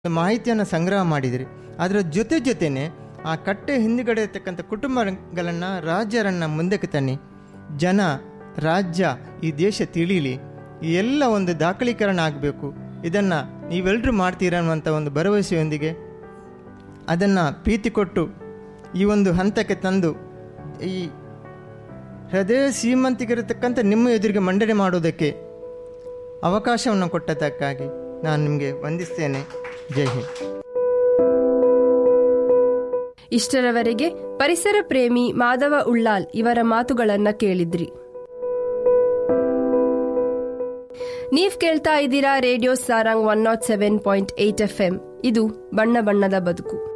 ಮಾಹಿತಿಯನ್ನು ಸಂಗ್ರಹ ಮಾಡಿದಿರಿ ಅದರ ಜೊತೆ ಜೊತೆನೆ ಆ ಕಟ್ಟೆ ಹಿಂದುಗಡೆ ಇರ್ತಕ್ಕಂಥ ಕುಟುಂಬಗಳನ್ನು ರಾಜ್ಯರನ್ನು ಮುಂದಕ್ಕೆ ತನ್ನಿ ಜನ ರಾಜ್ಯ ಈ ದೇಶ ತಿಳಿಲಿ ಈ ಎಲ್ಲ ಒಂದು ದಾಖಲೀಕರಣ ಆಗಬೇಕು ಇದನ್ನು ನೀವೆಲ್ಲರೂ ಮಾಡ್ತೀರ ಅನ್ನುವಂಥ ಒಂದು ಭರವಸೆಯೊಂದಿಗೆ ಅದನ್ನು ಪ್ರೀತಿ ಕೊಟ್ಟು ಈ ಒಂದು ಹಂತಕ್ಕೆ ತಂದು ಈ ಹೃದಯ ಶ್ರೀಮಂತಿಗಿರತಕ್ಕಂಥ ನಿಮ್ಮ ಎದುರಿಗೆ ಮಂಡನೆ ಮಾಡುವುದಕ್ಕೆ ಅವಕಾಶವನ್ನು ಕೊಟ್ಟದಕ್ಕಾಗಿ ನಾನು ನಿಮಗೆ ವಂದಿಸ್ತೇನೆ ಜೈ ಹಿಂದ್ ಇಷ್ಟರವರೆಗೆ ಪರಿಸರ ಪ್ರೇಮಿ ಮಾಧವ ಉಳ್ಳಾಲ್ ಇವರ ಮಾತುಗಳನ್ನ ಕೇಳಿದ್ರಿ ನೀವ್ ಕೇಳ್ತಾ ಇದ್ದೀರಾ radio Sarang one nought seven point eight F M ಇದು ಬಣ್ಣ ಬಣ್ಣದ ಬದುಕು